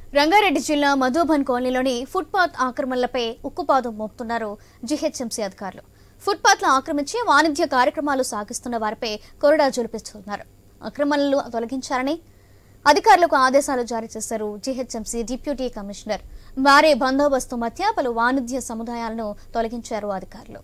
రంగారెడ్డి జిల్లా మధుబన్ కాలనీలోని ఫుట్పాత్ ఆక్రమణలపై ఉక్కుపాదం మోపుతున్నారు జీహెచ్ఎంసీ అధికారులు ఫుట్పాత్లు ఆక్రమించి వాణిజ్య కార్యక్రమాలు సాగిస్తున్న వారిపై కొరడా జులిపిస్తున్నారు ఆక్రమణలు తొలగించారని అధికారులకు ఆదేశాలు జారీ చేశారు జీహెచ్ఎంసీ డిప్యూటీ కమిషనర్ భారీ బందోబస్తు మధ్య పలు వాణిజ్య సముదాయాలను తొలగించారు అధికారులు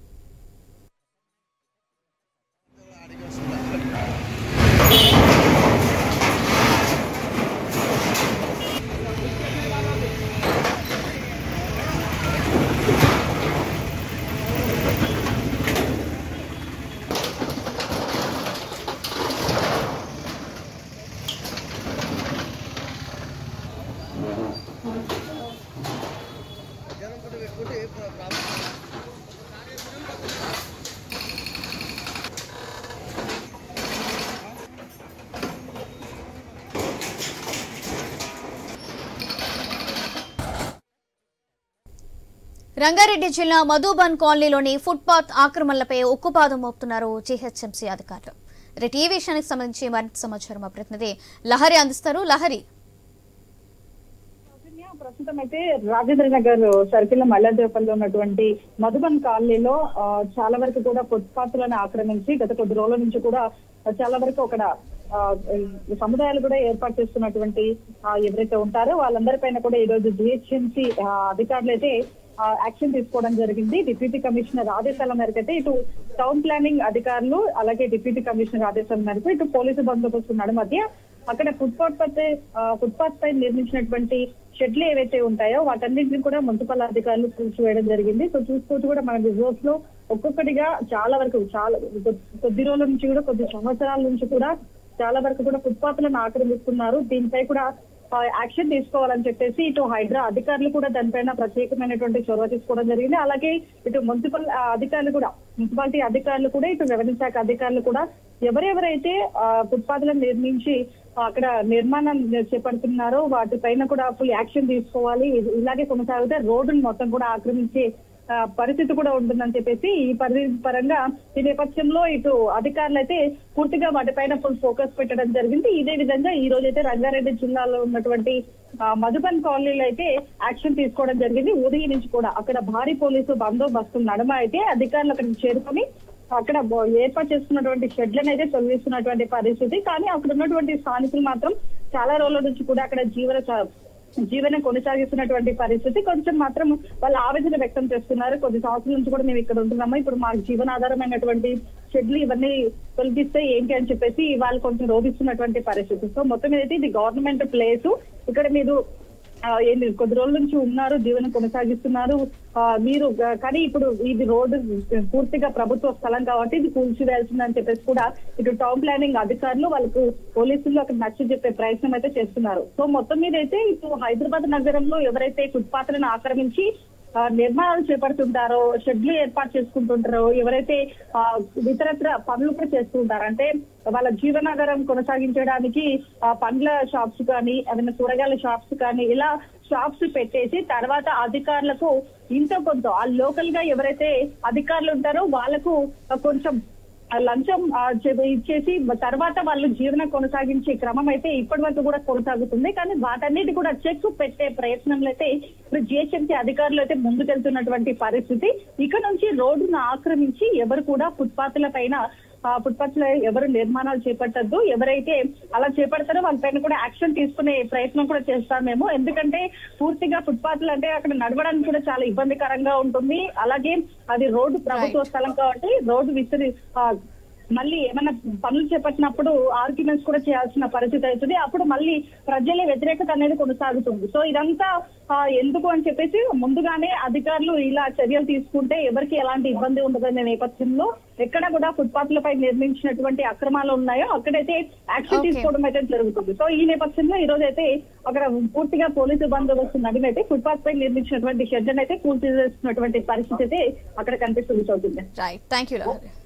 రంగారెడ్డి జిల్లా మధుబన్ కాలనీలోని ఫుట్పాత్ ఆక్రమణలపై ఉక్కుపాదం మోపుతున్నారు జీహెచ్ఎంసీ అధికారులు రేపు ఈ విషయానికి సంబంధించి మరింత సమాచారం మా ప్రతినిధి లహరి అందిస్తారు లహరి సౌజన్య, ప్రస్తుతం అయితే రాజేంద్ర నగర్ సర్కిల్ మల్లాదేవపల్లిలో ఉన్నటువంటి మధుబన్ కాలనీలో ఆ, చాలా వరకు కూడా ఫుట్పాత్లను ఆక్రమించి గత కొద్ది రోజుల నుంచి కూడా చాలా వరకు అక్కడ ఆ, ఈ సముదాయాలు కూడా ఏర్పాటు చేస్తున్నటువంటి ఆ, ఎవరైతే ఉంటారో వాళ్ళందరిపైన కూడా ఈ రోజు జిహెచ్ఎంసీ అధికారులు అయితే ఆ, యాక్షన్ తీసుకోవడం జరిగింది డిప్యూటీ కమిషనర్ ఆదేశాల మేరకు అయితే ఇటు టౌన్ ప్లానింగ్ అధికారులు అలాగే డిప్యూటీ కమిషనర్ ఆదేశాల మేరకు ఇటు పోలీసు బందోబస్తు నడు మధ్య అక్కడ ఫుట్పాత్ పై ఫుట్పాత్ పై నిర్మించినటువంటి షెడ్లు ఏవైతే ఉంటాయో వాటన్నింటిని కూడా మున్సిపల్ అధికారులు కూల్చివేయడం జరిగింది సో చూసుకోవచ్చు కూడా మన రిజోర్స్ లో ఒక్కొక్కటిగా చాలా వరకు చాలా కొ- కొద్ది రోజుల నుంచి కూడా కొద్ది సంవత్సరాల నుంచి కూడా చాలా వరకు కూడా ఫుట్పాత్లను ఆక్రమిస్తున్నారు దీనిపై కూడా ఆ, యాక్షన్ తీసుకోవాలని చెప్పేసి ఇటు హైడ్రా అధికారులు కూడా దానిపైన ప్రత్యేకమైనటువంటి చొరవ తీసుకోవడం జరిగింది అలాగే ఇటు మున్సిపల్ ఆ, అధికారులు కూడా మున్సిపాలిటీ అధికారులు కూడా ఇటు రెవెన్యూ శాఖ అధికారులు కూడా ఎవరెవరైతే ఆ, ఫుట్పాత్లను నిర్మించి ఆ, అక్కడ నిర్మాణం చేపడుతున్నారో వాటిపైన కూడా ఫుల్ యాక్షన్ తీసుకోవాలి ఇది- ఇలాగే కొనసాగితే రోడ్డును మొత్తం కూడా ఆక్రమించే ఆ, పరిస్థితి కూడా ఉంటుందని చెప్పేసి ఈ పరిస్థితి పరంగా ఈ నేపథ్యంలో ఇటు అధికారులు అయితే పూర్తిగా వాటిపైన ఫుల్ ఫోకస్ పెట్టడం జరిగింది ఇదే విధంగా ఈ రోజు అయితే రంగారెడ్డి జిల్లాలో ఉన్నటువంటి ఆ, మధుబన్ కాలనీలో అయితే యాక్షన్ తీసుకోవడం జరిగింది ఉదయం నుంచి కూడా అక్కడ భారీ పోలీసు బందోబస్తు నడుమ అయితే అధికారులు అక్కడికి చేరుకొని అక్కడ బో- ఏర్పాటు చేసుకున్నటువంటి షెడ్లను అయితే తొలగిస్తున్నటువంటి పరిస్థితి కానీ అక్కడ ఉన్నటువంటి స్థానికులు మాత్రం చాలా రోజుల నుంచి కూడా అక్కడ జీవన చ- జీవనం కొనసాగిస్తున్నటువంటి పరిస్థితి కొంచెం మాత్రం వాళ్ళు ఆవేదన వ్యక్తం చేస్తున్నారు కొద్ది సంవత్సరాల నుంచి కూడా మేము ఇక్కడ ఉంటున్నాము ఇప్పుడు మాకు జీవనాధారమైనటువంటి షెడ్లు ఇవన్నీ తొలగిస్తే ఏంటి అని చెప్పేసి వాళ్ళు కొంచెం రోధిస్తున్నటువంటి పరిస్థితి సో మొత్తం ఏదైతే ఇది గవర్నమెంట్ ప్లేస్ ఇక్కడ మీరు ఆ, ఏంటి కొద్ది రోజుల నుంచి ఉన్నారు జీవనం కొనసాగిస్తున్నారు ఆ, మీరు గ- కానీ ఇప్పుడు ఇది రోడ్డు పూర్తిగా ప్రభుత్వ స్థలం కాబట్టి ఇది కూల్చివేయాల్సిందని చెప్పేసి కూడా ఇటు టౌన్ ప్లానింగ్ అధికారులు వాళ్ళకు పోలీసులు అక్కడ నచ్చ చెప్పే ప్రయత్నం అయితే చేస్తున్నారు సో మొత్తం మీద అయితే ఇటు హైదరాబాద్ నగరంలో ఎవరైతే ఫుట్పాత్లను ఆక్రమించి ఆ, నిర్మాణాలు చేపడుతుంటారో షెడ్లు ఏర్పాటు చేసుకుంటుంటారో ఎవరైతే ఆ, ఇతరత్ర పనులు కూడా చేస్తుంటారు అంటే వాళ్ళ జీవనాధారం కొనసాగించడానికి ఆ, పండ్ల షాప్స్ కానీ ఏదైనా కూరగాయల షాప్స్ కానీ ఇలా షాప్స్ పెట్టేసి తర్వాత అధికారులకు ఇంత కొంత ఆ లోకల్ గా ఎవరైతే అధికారులు ఉంటారో వాళ్ళకు ఆ, కొంచెం ఆ లంచం ఆ, చె- ఇచ్చేసి తర్వాత వాళ్ళు జీవనం కొనసాగించే క్రమం అయితే ఇప్పటి వరకు కూడా కొనసాగుతుంది కానీ వాటన్నిటి కూడా చెక్ పెట్టే ప్రయత్నంలో అయితే ఇప్పుడు జిహెచ్ఎంసీ అధికారులు అయితే ముందుకెళ్తున్నటువంటి పరిస్థితి ఇక నుంచి రోడ్డును ఆక్రమించి ఎవరు కూడా ఫుట్పాత్ల పైన ఫుట్పాత్ లో ఎవరు నిర్మాణాలు చేపట్టద్దు ఎవరైతే అలా చేపడతారో వాళ్ళపైన కూడా యాక్షన్ తీసుకునే ప్రయత్నం కూడా చేస్తాం మేము ఎందుకంటే పూర్తిగా ఫుట్పాత్లు అంటే అక్కడ నడవడానికి కూడా చాలా ఇబ్బందికరంగా ఉంటుంది అలాగే అది రోడ్డు ప్రభుత్వ స్థలం కాబట్టి రోడ్డు విసిరి ఆ, మళ్ళీ ఏమైనా పనులు చేపట్టినప్పుడు ఆర్గ్యుమెంట్స్ కూడా చేయాల్సిన పరిస్థితి అవుతుంది అప్పుడు మళ్ళీ ప్రజల వ్యతిరేకత అనేది కొనసాగుతుంది సో ఇదంతా ఆ, ఎందుకు అని చెప్పేసి ముందుగానే అధికారులు ఇలా చర్యలు తీసుకుంటే ఎవరికి ఎలాంటి ఇబ్బంది ఉండదనే నేపథ్యంలో ఎక్కడ కూడా ఫుట్పాత్ల పై నిర్మించినటువంటి అక్రమాలు ఉన్నాయో అక్కడైతే యాక్షన్ Okay. తీసుకోవడం అయితే జరుగుతుంది సో ఈ నేపథ్యంలో ఈ రోజు అయితే అక్కడ పూర్తిగా పోలీసు బందోబస్తు నడినైతే ఫుట్పాత్ పై నిర్మించినటువంటి షెడ్ అయితే కూల్చేస్తున్నటువంటి పరిస్థితి అయితే అక్కడ కనిపిస్తుంది చదువుతుంది రైట్ థ్యాంక్ యూ లహరి